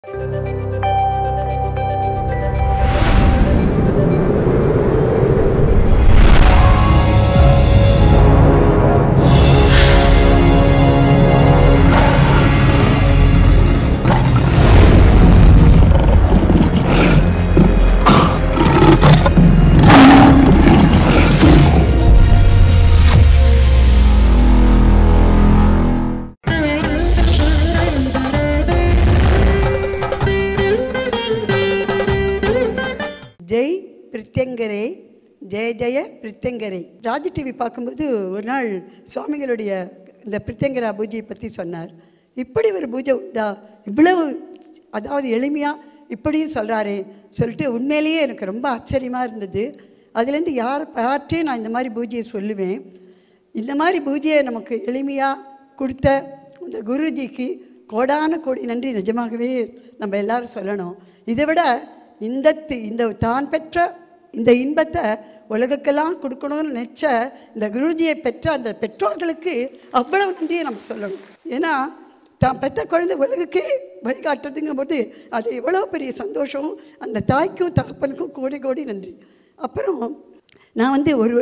ஜெய் பிரித்யங்கரே ஜெய ஜெய பிரித்யங்கரே ராஜ் டிவி பார்க்கும்போது ஒரு நாள் சுவாமிகளுடைய இந்த பிரித்யங்கரா பூஜையை பற்றி சொன்னார் இப்படி ஒரு பூஜை உண்டா இவ்வளவு அதாவது எளிமையாக இப்படியும் சொல்கிறாரே சொல்லிட்டு உண்மையிலேயே எனக்கு ரொம்ப ஆச்சரியமாக இருந்தது அதுலேருந்து யார் யார்ட்டையும் நான் இந்த மாதிரி பூஜையை சொல்லுவேன் இந்த மாதிரி பூஜையை நமக்கு எளிமையாக கொடுத்த இந்த குருஜிக்கு கோடான கோடி நன்றி நிஜமாகவே நம்ம எல்லாரும் சொல்லணும் இதை விட இந்த தி- இந்த தான் பெற்ற இந்த இன்பத்தை உலகுக்கெல்லாம் கொடுக்கணும்னு நினச்ச இந்த குருஜியை பெற்ற அந்த பெற்றோர்களுக்கு அவ்வளவு நன்றியை நம்ம சொல்லணும் ஏன்னா தான் பெற்ற குழந்தை உலகுக்கே வழிகாட்டுறதுங்கும் போது அது எவ்வளோ பெரிய சந்தோஷம் அந்த தாய்க்கும் தகப்பனுக்கும் கோடி கோடி நன்றி அப்புறம் நான் வந்து ஒரு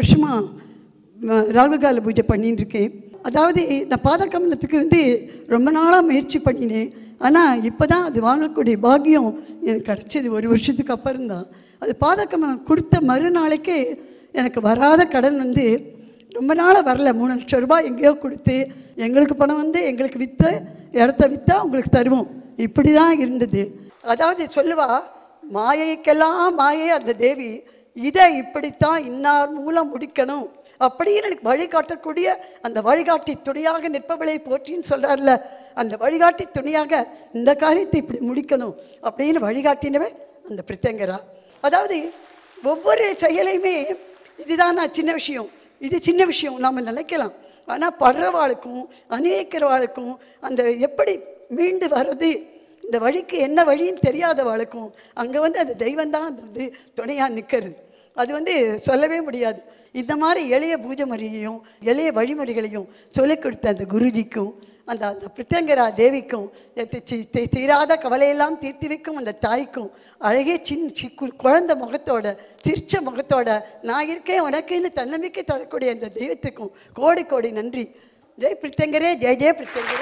வருஷமாக ராகுகால பூஜை பண்ணிட்டு இருக்கேன் அதாவது நான் பாதகமலத்துக்கு வந்து ரொம்ப நாளாக முயற்சி பண்ணினேன் ஆனால் இப்போ தான் அது வாங்கக்கூடிய பாக்கியம் எனக்கு கிடச்சிது ஒரு வருஷத்துக்கு அப்புறம் தான் அது பாதகமலம் கொடுத்த மறுநாளைக்கே எனக்கு வராத கடன் வந்து ரொம்ப நாளாக வரல மூணு லட்சம் ரூபாய் எங்கேயோ கொடுத்து எங்களுக்கு பணம் வந்து எங்களுக்கு விற்ற இடத்த விற்றா உங்களுக்கு தருவோம் இப்படி தான் இருந்தது அதாவது சொல்லுவா மாயைக்கெல்லாம் மாயை அந்த தேவி இதை இப்படித்தான் இன்னார் மூலம் முடிக்கணும் அப்படின்னு எனக்கு வழிகாட்டக்கூடிய அந்த வழிகாட்டி துணையாக நிற்பவளை போற்றின்னு சொல்றாருல அந்த வழிகாட்டி துணையாக இந்த காரியத்தை இப்படி முடிக்கணும் அப்படின்னு வழிகாட்டினவே அந்த பிரித்தங்கரா அதாவது ஒவ்வொரு செயலையுமே இதுதான் நான் சின்ன விஷயம் இது சின்ன விஷயம் நாம் நினைக்கலாம் ஆனால் படுறவாளுக்கும் அநேக்கிறவாளுக்கும் அந்த எப்படி மீண்டு வர்றது இந்த வழிக்கு என்ன வழின்னு தெரியாதவாளுக்கும் அங்கே வந்து அந்த தெய்வம் தான் வந்து துணையாக நிற்கிறது அது வந்து சொல்லவே முடியாது இந்த மாதிரி எளிய பூஜை முறையையும் எளிய வழிமுறைகளையும் சொல்லிக் கொடுத்த அந்த குருஜிக்கும் அந்த அந்த பிரித்தங்கரா தேவிக்கும் தி- தி- தி- தீராத கவலையெல்லாம் தீர்த்து வைக்கும் அந்த தாய்க்கும் அழகிய சின்ன சி கு- குழந்தை முகத்தோட சிரிச்ச முகத்தோட நான் இருக்கேன் உனக்குன்னு தன்னம்பிக்கை தரக்கூடிய அந்த தெய்வத்துக்கும் கோடி கோடி நன்றி ஜெய் பிரித்தங்கரே ஜெய் ஜெய பிரித்தங்கரே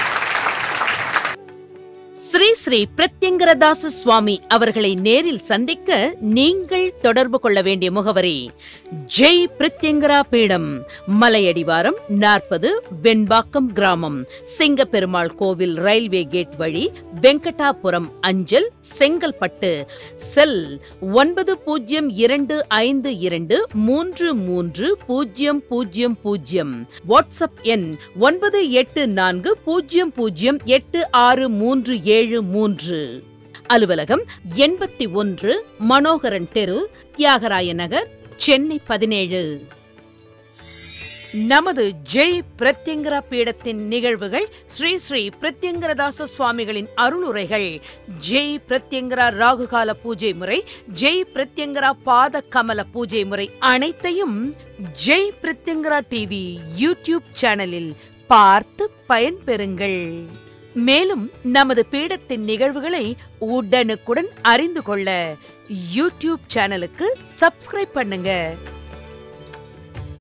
ஸ்ரீ ஸ்ரீ பிரத்யங்கரதாச சுவாமி அவர்களை நேரில் சந்திக்க நீங்கள் தொடர்பு கொள்ள வேண்டிய முகவரி ஜெய் பிரத்யங்கரா பீடம் மலையடிவாரம் நாற்பது வெண்பாக்கம் கிராமம் சிங்கப்பெருமாள் கோவில் ரயில்வே கேட் வழி வெங்கடாபுரம் அஞ்சல் செங்கல்பட்டு செல் ஒன்பது பூஜ்ஜியம் இரண்டு ஐந்து இரண்டு மூன்று மூன்று பூஜ்ஜியம் பூஜ்ஜியம் பூஜ்ஜியம் வாட்ஸ்அப் எண் ஒன்பது எட்டு நான்கு பூஜ்ஜியம் பூஜ்ஜியம் எட்டு ஆறு மூன்று ஏழு மூன்று அலுவலகம் எண்பத்தி ஒன்று மனோகரன் தெரு தியாகராய நகர் சென்னை பதினேழு நமது ஜெய் பிரத்யங்கரா பீடத்தின் நிகழ்வுகள் ஸ்ரீ ஸ்ரீ பிரத்யங்கரதாச சுவாமிகளின் அருளுரைகள் ஜெய் பிரத்யங்கரா ராகுகால பூஜை முறை ஜெய் பிரத்யங்கரா பாத கமல பூஜை முறை அனைத்தையும் ஜெய் பிரத்யங்கரா டிவி யூடியூப் சேனலில் பார்த்து பயன்பெறுங்கள் மேலும் நமது பீடத்தின் நிகழ்வுகளை உடனுக்குடன் அறிந்து கொள்ள யூடியூப் சேனலுக்கு சப்ஸ்கிரைப் பண்ணுங்க